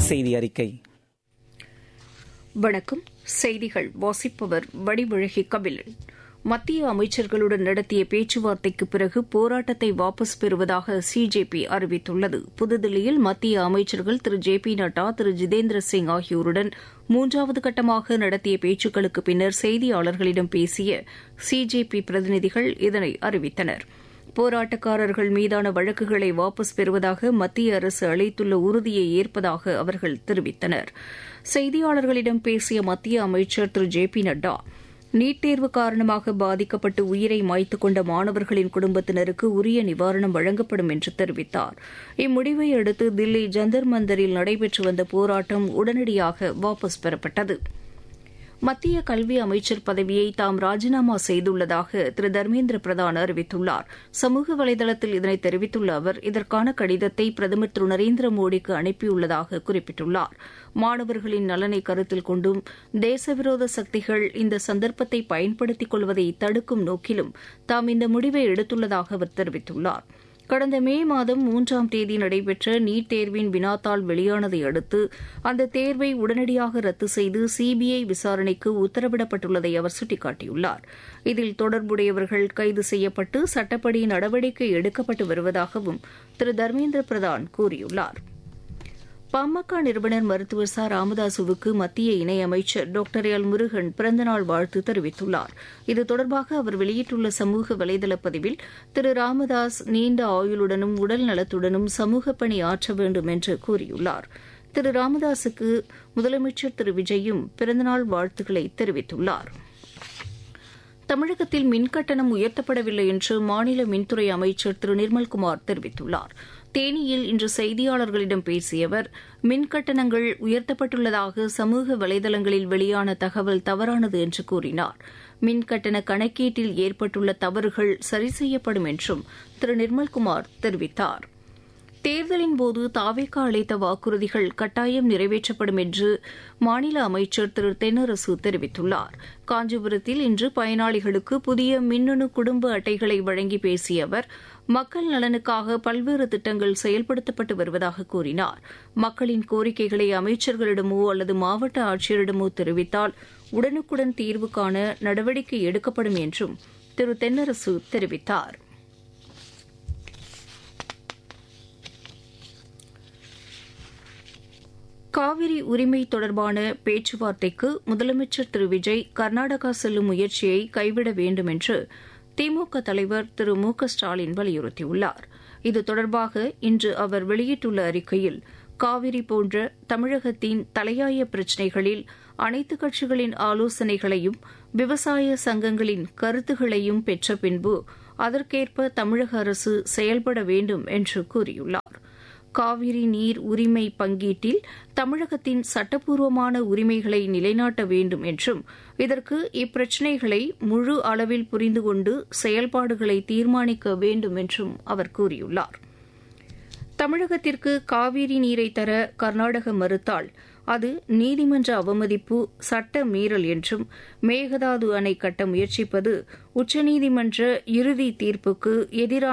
செய்தி அறிக்கை வணக்கம் செய்திகள் வாசிப்பவர் வடிவழகி கபிலன் மத்திய அமைச்சர்களுடன் நடத்திய பேச்சுவார்த்தைக்கு பிறகு போராட்டத்தை வாபஸ் பெறுவதாக சிஜேபி அறிவித்துள்ளது புதுதில்லியில் மத்திய அமைச்சர்கள் திரு ஜே பி நட்டா திரு ஜிதேந்திர சிங் ஆகியோருடன் மூன்றாவது கட்டமாக நடத்திய பேச்சுக்களுக்கு பின்னர் செய்தியாளர்களிடம் பேசிய சிஜேபி பிரதிநிதிகள் இதனை அறிவித்தனர் போராட்டக்காரர்கள் மீதான வழக்குகளை வாபஸ் பெறுவதாக மத்திய அரசு அளித்துள்ள உறுதியை ஏற்பதாக அவர்கள் தெரிவித்தனர் செய்தியாளர்களிடம் பேசிய மத்திய அமைச்சர் திரு ஜே பி நட்டா நீட் தேர்வு காரணமாக பாதிக்கப்பட்டு உயிரை மாய்த்து கொண்ட மாணவர்களின் குடும்பத்தினருக்கு உரிய நிவாரணம் வழங்கப்படும் என்று தெரிவித்தார் இம்முடிவை அடுத்து தில்லி ஜந்தர் மந்தரில் நடைபெற்று வந்த போராட்டம் உடனடியாக வாபஸ் பெறப்பட்டது மத்திய கல்வி அமைச்சர் பதவியை தாம் ராஜினாமா செய்துள்ளதாக திரு தர்மேந்திர பிரதான் அறிவித்துள்ளார் சமூக வலைதளத்தில் இதனை தெரிவித்துள்ள அவர் இதற்கான கடிதத்தை பிரதமர் திரு நரேந்திர மோடிக்கு அனுப்பியுள்ளதாக குறிப்பிட்டுள்ளார் மாணவர்களின் நலனை கருத்தில் கொண்டும் தேசவிரோத சக்திகள் இந்த சந்தர்ப்பத்தை பயன்படுத்திக் கொள்வதை தடுக்கும் நோக்கிலும் தாம் இந்த முடிவை எடுத்துள்ளதாக அவர் தெரிவித்துள்ளார் கடந்த மே மாதம் மூன்றாம் தேதி நடைபெற்ற நீட் தேர்வின் வினாத்தாள் வெளியானதை அடுத்து அந்த தேர்வை உடனடியாக ரத்து செய்து சிபிஐ விசாரணைக்கு உத்தரவிடப்பட்டுள்ளதை அவர் சுட்டிக்காட்டியுள்ளார் இதில் தொடர்புடையவர்கள் கைது செய்யப்பட்டு சட்டப்படி நடவடிக்கை எடுக்கப்பட்டு வருவதாகவும் திரு தர்மேந்திர பிரதான் கூறியுள்ளாா் பாமக நிறுவனர் மருத்துவர் ச ராமதாசுவுக்கு மத்திய இணையமைச்சர் டாக்டர் எல் முருகன் பிறந்தநாள் வாழ்த்து தெரிவித்துள்ளார் இது தொடர்பாக அவர் வெளியிட்டுள்ள சமூக வலைதள பதிவில் திரு ராமதாஸ் நீண்ட ஆயுளுடனும் உடல் நலத்துடனும் சமூக பணி ஆற்ற வேண்டும் என்று கூறியுள்ளார் திரு ராமதாசுக்கு முதலமைச்சர் திரு விஜயும் பிறந்தநாள் வாழ்த்துக்களை தெரிவித்துள்ளாா் தமிழகத்தில் மின்கட்டணம் உயர்த்தப்படவில்லை என்று மாநில மின்துறை அமைச்சர் திரு நிர்மல்குமார் தெரிவித்துள்ளார் தேனியில் இன்று செய்தியாளர்களிடம் பேசிய அவர் மின்கட்டணங்கள் உயர்த்தப்பட்டுள்ளதாக சமூக வலைதளங்களில் வெளியான தகவல் தவறானது என்று கூறினார் மின்கட்டண கணக்கீட்டில் ஏற்பட்டுள்ள தவறுகள் சரி செய்யப்படும் என்றும் திரு நிர்மல்குமார் தெரிவித்தார் தேர்தலின் போது தாவேக்கா அளித்த வாக்குறுதிகள் கட்டாயம் நிறைவேற்றப்படும் என்று மாநில அமைச்சர் திரு தென்னரசு தெரிவித்துள்ளார் காஞ்சிபுரத்தில் இன்று பயனாளிகளுக்கு புதிய மின்னணு குடும்ப அட்டைகளை வழங்கி பேசிய அவர் மக்கள் நலனுக்காக பல்வேறு திட்டங்கள் செயல்படுத்தப்பட்டு வருவதாக கூறினார் மக்களின் கோரிக்கைகளை அமைச்சர்களிடமோ அல்லது மாவட்ட ஆட்சியரிடமோ தெரிவித்தால் உடனுக்குடன் தீர்வு காண நடவடிக்கை எடுக்கப்படும் என்றும் திரு தென்னரசு தெரிவித்தாா் காவிரி உரிமை தொடர்பான பேச்சுவார்த்தைக்கு முதலமைச்சர் திரு விஜய் கர்நாடகா செல்லும் முயற்சியை கைவிட வேண்டும் என்று திமுக தலைவர் திரு மு க ஸ்டாலின் வலியுறுத்தியுள்ளார் இது தொடர்பாக இன்று அவர் வெளியிட்டுள்ள அறிக்கையில் காவிரி போன்ற தமிழகத்தின் தலையாய பிரச்சினைகளில் அனைத்து கட்சிகளின் ஆலோசனைகளையும் விவசாய சங்கங்களின் கருத்துகளையும் பெற்ற பின்பு அதற்கேற்ப தமிழக அரசு செயல்பட வேண்டும் என்று கூறியுள்ளார் காவிரி நீர் உரிமை பங்கீட்டில் தமிழகத்தின் சட்டப்பூர்வமான உரிமைகளை நிலைநாட்ட வேண்டும் என்றும் இதற்கு இப்பிரச்சினைகளை முழு அளவில் புரிந்து கொண்டு செயல்பாடுகளை தீர்மானிக்க வேண்டும் என்றும் அவர் கூறியுள்ளார் தமிழகத்திற்கு காவிரி நீரை தர கர்நாடக மறுத்தால் அது நீதிமன்ற அவமதிப்பு சட்ட மீறல் என்றும் மேகதாது அணை கட்ட முயற்சிப்பது உச்சநீதிமன்ற இறுதி தீர்ப்புக்கு எதிரான